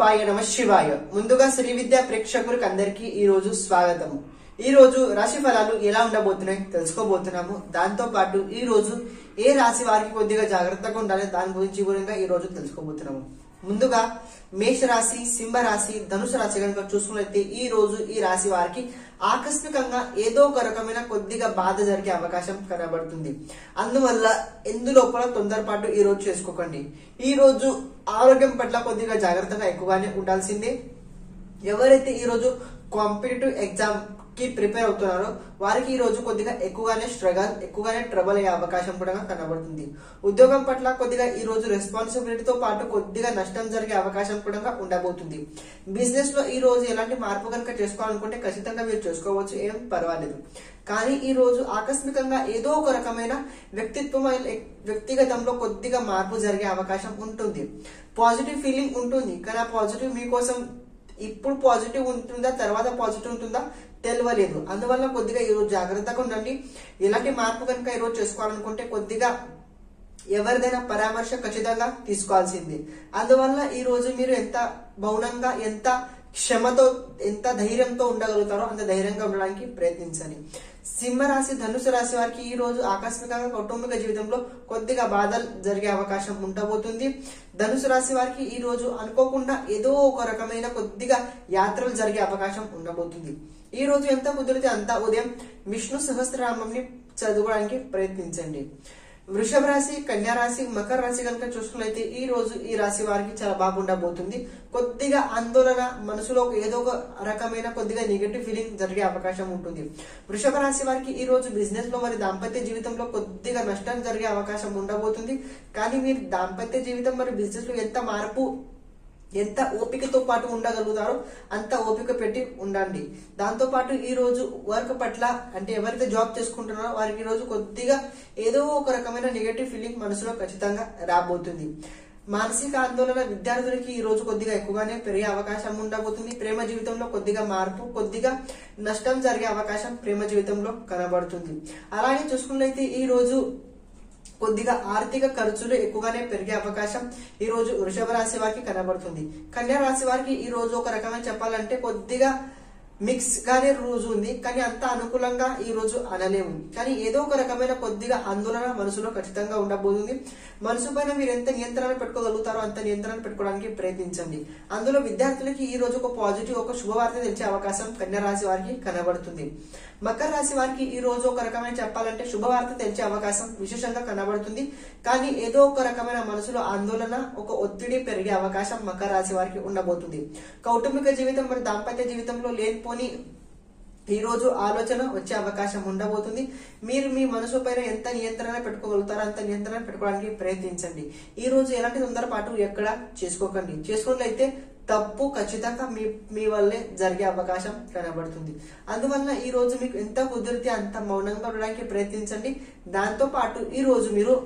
రూపాయ నమ శివాయ ముందుగా శ్రీ విద్యా ప్రేక్షకులకు అందరికీ ఈ రోజు స్వాగతము ఈ రోజు రాశి ఫలాలు ఎలా ఉండబోతున్నాయి తెలుసుకోబోతున్నాము దాంతో పాటు ఈ రోజు ఏ రాశి వారికి కొద్దిగా జాగ్రత్తగా ఉండాలి దాని గురించి కూడా ఈ రోజు తెలుసుకోబోతున్నాము ముందుగా మేష రాశి సింహ రాశి ధనుసు రాశి కనుక చూసుకున్నట్లయితే ఈ రోజు ఈ రాశి వారికి ఆకస్మికంగా ఏదో ఒక రకమైన కొద్దిగా బాధ జరిగే అవకాశం కనబడుతుంది అందువల్ల ఎందులోపల తొందరపాటు ఈ రోజు చేసుకోకండి ఈ రోజు ఆరోగ్యం పట్ల కొద్దిగా జాగ్రత్తగా ఎక్కువగానే ఉండాల్సిందే ఎవరైతే ఈ రోజు కాంపిటేటివ్ ఎగ్జామ్ కి ప్రిపేర్ అవుతున్నారో వారికి ఈ రోజు కొద్దిగా ఎక్కువగానే స్ట్రగల్ ఎక్కువగానే ట్రబుల్ అయ్యే అవకాశం కూడా కనబడుతుంది ఉద్యోగం పట్ల కొద్దిగా ఈ రోజు రెస్పాన్సిబిలిటీతో పాటు కొద్దిగా నష్టం జరిగే అవకాశం కూడా ఉండబోతుంది బిజినెస్ లో ఈ రోజు ఎలాంటి మార్పు కనుక చేసుకోవాలనుకుంటే ఖచ్చితంగా మీరు చేసుకోవచ్చు ఏం పర్వాలేదు కానీ ఈ రోజు ఆకస్మికంగా ఏదో ఒక రకమైన వ్యక్తిత్వం వ్యక్తిగతంలో కొద్దిగా మార్పు జరిగే అవకాశం ఉంటుంది పాజిటివ్ ఫీలింగ్ ఉంటుంది కానీ ఆ పాజిటివ్ మీకోసం ఇప్పుడు పాజిటివ్ ఉంటుందా తర్వాత పాజిటివ్ ఉంటుందా తెలియలేదు అందువల్ల కొద్దిగా ఈరోజు జాగ్రత్తగా ఉండండి ఎలాంటి మార్పు కనుక ఈరోజు చేసుకోవాలనుకుంటే కొద్దిగా ఎవరిదైనా పరామర్శ ఖచ్చితంగా తీసుకోవాల్సింది అందువల్ల ఈ రోజు మీరు ఎంత మౌనంగా ఎంత క్షమతో ఎంత ధైర్యంతో ఉండగలుగుతారో అంత ధైర్యంగా ఉండడానికి ప్రయత్నించండి సింహరాశి ధనుసు రాశి వారికి ఈ రోజు ఆకస్మికంగా కౌటుంబిక జీవితంలో కొద్దిగా బాధలు జరిగే అవకాశం ఉండబోతుంది ధనుసు రాశి వారికి ఈ రోజు అనుకోకుండా ఏదో ఒక రకమైన కొద్దిగా యాత్రలు జరిగే అవకాశం ఉండబోతుంది ఈ రోజు ఎంత కుదిరితే అంత ఉదయం విష్ణు సహస్రనామంని చదువుకోవడానికి ప్రయత్నించండి వృషభ రాశి కన్యా రాశి మకర రాశి కనుక చూసుకున్నట్లయితే ఈ రోజు ఈ రాశి వారికి చాలా బాగుండబోతుంది కొద్దిగా ఆందోళన మనసులో ఏదో ఒక రకమైన కొద్దిగా నెగటివ్ ఫీలింగ్ జరిగే అవకాశం ఉంటుంది వృషభ రాశి వారికి ఈ రోజు బిజినెస్ లో మరి దాంపత్య జీవితంలో కొద్దిగా నష్టం జరిగే అవకాశం ఉండబోతుంది కానీ మీరు దాంపత్య జీవితం మరి బిజినెస్ లో ఎంత మార్పు ఎంత ఓపికతో పాటు ఉండగలుగుతారో అంత ఓపిక పెట్టి ఉండండి దాంతో పాటు ఈ రోజు వర్క్ పట్ల అంటే ఎవరైతే జాబ్ చేసుకుంటున్నారో వారికి ఈ రోజు కొద్దిగా ఏదో ఒక రకమైన నెగటివ్ ఫీలింగ్ మనసులో ఖచ్చితంగా రాబోతుంది మానసిక ఆందోళన విద్యార్థులకి ఈ రోజు కొద్దిగా ఎక్కువగానే పెరిగే అవకాశం ఉండబోతుంది ప్రేమ జీవితంలో కొద్దిగా మార్పు కొద్దిగా నష్టం జరిగే అవకాశం ప్రేమ జీవితంలో కనబడుతుంది అలాగే చూసుకున్నట్లయితే ఈ రోజు కొద్దిగా ఆర్థిక ఖర్చులు ఎక్కువగానే పెరిగే అవకాశం ఈ రోజు వృషభ రాశి వారికి కనబడుతుంది కన్యా రాశి వారికి ఈ రోజు ఒక రకమైన చెప్పాలంటే కొద్దిగా మిక్స్ గానే రోజు ఉంది కానీ అంత అనుకూలంగా ఈ రోజు అనలేము కానీ ఏదో ఒక రకమైన కొద్దిగా ఆందోళన మనసులో ఖచ్చితంగా ఉండబోతుంది మనసు పైన మీరు ఎంత నియంత్రణ పెట్టుకోగలుగుతారో అంత నియంత్రణ పెట్టుకోవడానికి ప్రయత్నించండి అందులో విద్యార్థులకి ఈ రోజు ఒక పాజిటివ్ ఒక శుభవార్త తెలిసే అవకాశం కన్యా రాశి వారికి కనబడుతుంది మకర రాశి వారికి ఈ రోజు ఒక రకమైన చెప్పాలంటే శుభవార్త తెలిసే అవకాశం విశేషంగా కనబడుతుంది కానీ ఏదో ఒక రకమైన మనసులో ఆందోళన ఒక ఒత్తిడి పెరిగే అవకాశం మకర రాశి వారికి ఉండబోతుంది కౌటుంబిక జీవితం మరి దాంపత్య జీవితంలో లేనిపోని ఈ రోజు ఆలోచన వచ్చే అవకాశం ఉండబోతుంది మీరు మీ మనసు పైన ఎంత నియంత్రణ పెట్టుకోగలుగుతారో అంత నియంత్రణ పెట్టుకోవడానికి ప్రయత్నించండి ఈ రోజు ఎలాంటి తొందరపాటు ఎక్కడ చేసుకోకండి చేసుకున్నట్లయితే తప్పు ఖచ్చితంగా మీ మీ వల్లే జరిగే అవకాశం కనబడుతుంది అందువల్ల ఈ రోజు మీకు ఎంత కుదిరితే అంత మౌనంగా ఉండడానికి ప్రయత్నించండి దాంతో పాటు ఈ రోజు మీరు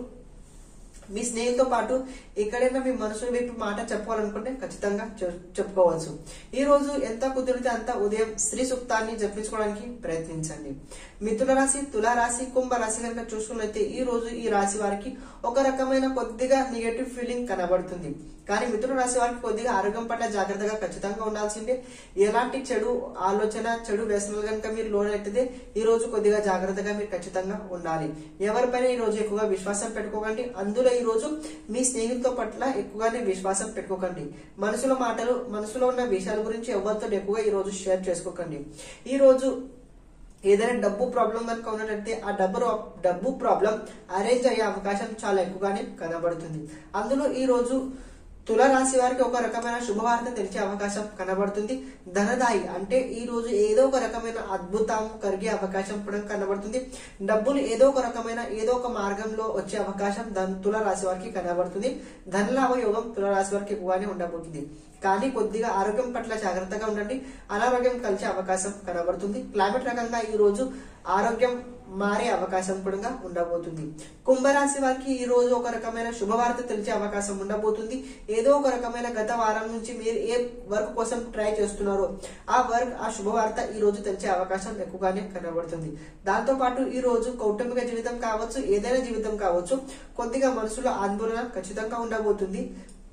మీ స్నేహితులతో పాటు ఎక్కడైనా మీ మనసు వైపు మాట చెప్పాలనుకుంటే ఖచ్చితంగా చెప్పుకోవచ్చు ఈ రోజు ఎంత కుదిరితే అంత ఉదయం స్త్రీ సూక్తాన్ని జపించుకోవడానికి ప్రయత్నించండి మిథున రాశి తులారాశి కుంభ రాశి కనుక చూసుకున్నట్లయితే ఈ రోజు ఈ రాశి వారికి ఒక రకమైన కొద్దిగా నెగటివ్ ఫీలింగ్ కనబడుతుంది కానీ మిథున రాశి వారికి కొద్దిగా ఆరోగ్యం పట్ల జాగ్రత్తగా ఖచ్చితంగా ఉండాల్సిందే ఎలాంటి చెడు ఆలోచన చెడు వ్యసనాలు కనుక మీరు లోనైతే ఈ రోజు కొద్దిగా జాగ్రత్తగా మీరు ఖచ్చితంగా ఉండాలి ఎవరిపైన ఈ రోజు ఎక్కువగా విశ్వాసం పెట్టుకోకండి అందులో ఈ రోజు మీ స్నేహితులతో పట్ల ఎక్కువగానే విశ్వాసం పెట్టుకోకండి మనసులో మాటలు మనసులో ఉన్న విషయాల గురించి ఎవరితో ఎక్కువగా ఈ రోజు షేర్ చేసుకోకండి ఈ రోజు ఏదైనా డబ్బు ప్రాబ్లం కనుక ఉన్నట్లయితే ఆ డబ్బు డబ్బు ప్రాబ్లం అరేంజ్ అయ్యే అవకాశం చాలా ఎక్కువగానే కనబడుతుంది అందులో ఈ రోజు తుల రాశి వారికి ఒక రకమైన శుభవార్త తెలిసే అవకాశం కనబడుతుంది ధనదాయి అంటే ఈ రోజు ఏదో ఒక రకమైన అద్భుతం కలిగే అవకాశం కూడా కనబడుతుంది డబ్బులు ఏదో ఒక రకమైన ఏదో ఒక మార్గంలో వచ్చే అవకాశం తుల రాశి వారికి కనబడుతుంది ధనలాభ యోగం తుల రాశి వారికి ఎక్కువగానే ఉండబోతుంది కానీ కొద్దిగా ఆరోగ్యం పట్ల జాగ్రత్తగా ఉండండి అనారోగ్యం కలిసే అవకాశం కనబడుతుంది క్లైమేట్ రకంగా ఈ రోజు ఆరోగ్యం మారే అవకాశం కూడా ఉండబోతుంది కుంభరాశి వారికి ఈ రోజు ఒక రకమైన శుభవార్త తెలిసే అవకాశం ఉండబోతుంది ఏదో ఒక రకమైన గత వారం నుంచి మీరు ఏ వర్క్ కోసం ట్రై చేస్తున్నారో ఆ వర్క్ ఆ శుభవార్త ఈ రోజు తెలిసే అవకాశం ఎక్కువగానే కనబడుతుంది దాంతో పాటు ఈ రోజు కౌటుంబిక జీవితం కావచ్చు ఏదైనా జీవితం కావచ్చు కొద్దిగా మనసులో ఆందోళన ఖచ్చితంగా ఉండబోతుంది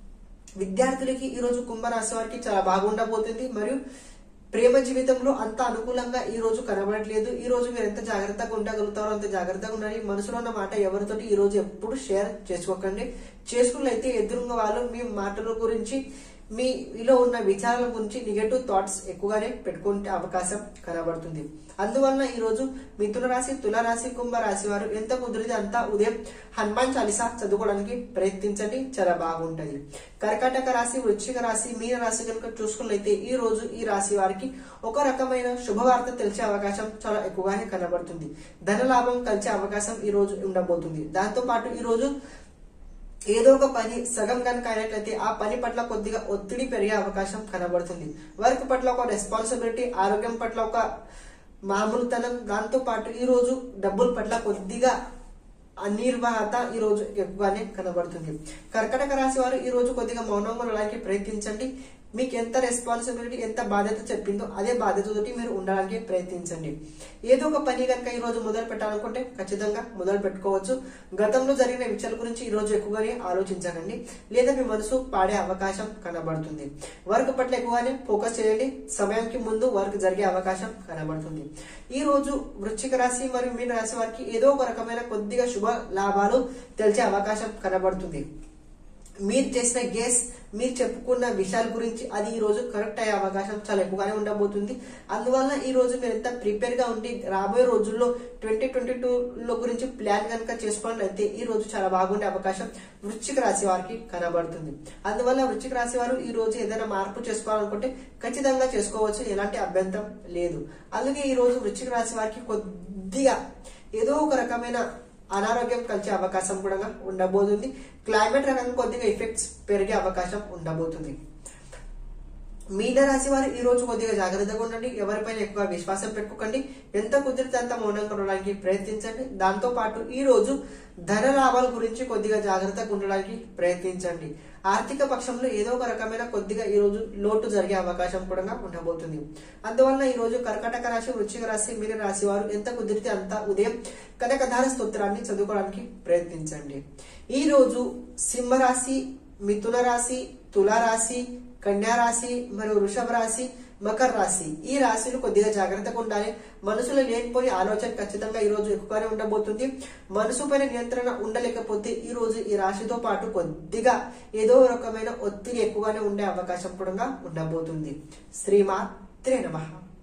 విద్యార్థులకి ఈ రోజు కుంభరాశి వారికి చాలా బాగుండబోతుంది మరియు ప్రేమ జీవితంలో అంత అనుకూలంగా ఈ రోజు కనబడట్లేదు ఈ రోజు మీరు ఎంత జాగ్రత్తగా ఉండగలుగుతారో అంత జాగ్రత్తగా ఉండాలి మనసులో ఉన్న మాట ఎవరితోటి ఈ రోజు ఎప్పుడు షేర్ చేసుకోకండి చేసుకున్నట్లయితే ఎదురున్న వాళ్ళు మీ మాటల గురించి మీలో ఉన్న విచారాల గురించి నెగటివ్ థాట్స్ ఎక్కువగానే పెట్టుకుంటే అవకాశం కనబడుతుంది అందువలన ఈ రోజు మిథున రాశి తుల రాశి కుంభ రాశి వారు ఎంత కుదిరితే అంత ఉదయం హనుమాన్ చాలీసా చదువుకోవడానికి ప్రయత్నించండి చాలా బాగుంటది కర్కాటక రాశి వృశ్చిక రాశి మీన రాశి కనుక చూసుకున్నట్లయితే ఈ రోజు ఈ రాశి వారికి ఒక రకమైన శుభవార్త తెలిసే అవకాశం చాలా ఎక్కువగానే కనబడుతుంది ధన లాభం కలిసే అవకాశం ఈ రోజు ఉండబోతుంది దాంతో పాటు ఈ రోజు ఏదో ఒక పని సగం కనుక అయినట్లయితే ఆ పని పట్ల కొద్దిగా ఒత్తిడి పెరిగే అవకాశం కనబడుతుంది వర్క్ పట్ల ఒక రెస్పాన్సిబిలిటీ ఆరోగ్యం పట్ల ఒక మామూలుతనం దాంతో పాటు ఈ రోజు డబ్బుల పట్ల కొద్దిగా అనిర్వాహత ఈ రోజు ఎక్కువగానే కనబడుతుంది కర్కటక రాశి వారు ఈ రోజు కొద్దిగా మౌనంగా ఉండడానికి ప్రయత్నించండి మీకు ఎంత రెస్పాన్సిబిలిటీ ఎంత బాధ్యత చెప్పిందో అదే బాధ్యతతోటి మీరు ఉండడానికి ప్రయత్నించండి ఏదో ఒక పని కనుక ఈ రోజు మొదలు పెట్టాలనుకుంటే ఖచ్చితంగా మొదలు పెట్టుకోవచ్చు గతంలో జరిగిన విషయాల గురించి ఈ రోజు ఎక్కువగానే ఆలోచించకండి లేదా మీ మనసు పాడే అవకాశం కనబడుతుంది వర్క్ పట్ల ఎక్కువగానే ఫోకస్ చేయండి సమయానికి ముందు వర్క్ జరిగే అవకాశం కనబడుతుంది ఈ రోజు వృశ్చిక రాశి మరియు మీన రాశి వారికి ఏదో ఒక రకమైన కొద్దిగా శుభ లాభాలు తెలిసే అవకాశం కనబడుతుంది మీరు చేసిన గేస్ మీరు చెప్పుకున్న విషయాల గురించి అది ఈ రోజు కరెక్ట్ అయ్యే అవకాశం చాలా ఎక్కువగానే ఉండబోతుంది అందువల్ల ఈ రోజు మీరు ఎంత ప్రిపేర్ గా ఉండి రాబోయే రోజుల్లో ట్వంటీ ట్వంటీ టూ లో గురించి ప్లాన్ కనుక చేసుకోవాలైతే ఈ రోజు చాలా బాగుండే అవకాశం వృశ్చిక రాశి వారికి కనబడుతుంది అందువల్ల వృశ్చిక రాశి వారు ఈ రోజు ఏదైనా మార్పు చేసుకోవాలనుకుంటే ఖచ్చితంగా చేసుకోవచ్చు ఎలాంటి అభ్యంతరం లేదు అందుకే ఈ రోజు వృశ్చిక రాశి వారికి కొద్దిగా ఏదో ఒక రకమైన అనారోగ్యం కలిసే అవకాశం కూడా ఉండబోతుంది క్లైమేట్ రకంగా కొద్దిగా ఎఫెక్ట్స్ పెరిగే అవకాశం ఉండబోతుంది మీన రాశి వారు ఈ రోజు కొద్దిగా జాగ్రత్తగా ఉండండి ఎవరిపైన ఎక్కువ విశ్వాసం పెట్టుకోకండి ఎంత కుదిరితే అంత మౌనంగా ఉండడానికి ప్రయత్నించండి దాంతో పాటు ఈ రోజు ధన లాభాల గురించి కొద్దిగా జాగ్రత్తగా ఉండడానికి ప్రయత్నించండి ఆర్థిక పక్షంలో ఏదో ఒక రకమైన కొద్దిగా ఈ రోజు లోటు జరిగే అవకాశం కూడా ఉండబోతుంది అందువల్ల ఈ రోజు కర్కటక రాశి వృశ్చిక రాశి మీన రాశి వారు ఎంత కుదిరితే అంత ఉదయం కనకధార స్తోత్రాన్ని చదువుకోవడానికి ప్రయత్నించండి ఈ రోజు సింహరాశి మిథున రాశి తులారాశి కన్యా రాశి మరియు వృషభ రాశి మకర రాశి ఈ రాశులు కొద్దిగా జాగ్రత్తగా ఉండాలి మనసులో లేనిపోయి ఆలోచన ఖచ్చితంగా ఈ రోజు ఎక్కువగానే ఉండబోతుంది మనసు పైన నియంత్రణ ఉండలేకపోతే ఈ రోజు ఈ రాశితో పాటు కొద్దిగా ఏదో రకమైన ఒత్తిడి ఎక్కువగానే ఉండే అవకాశం కూడా ఉండబోతుంది శ్రీమాత్రే నమః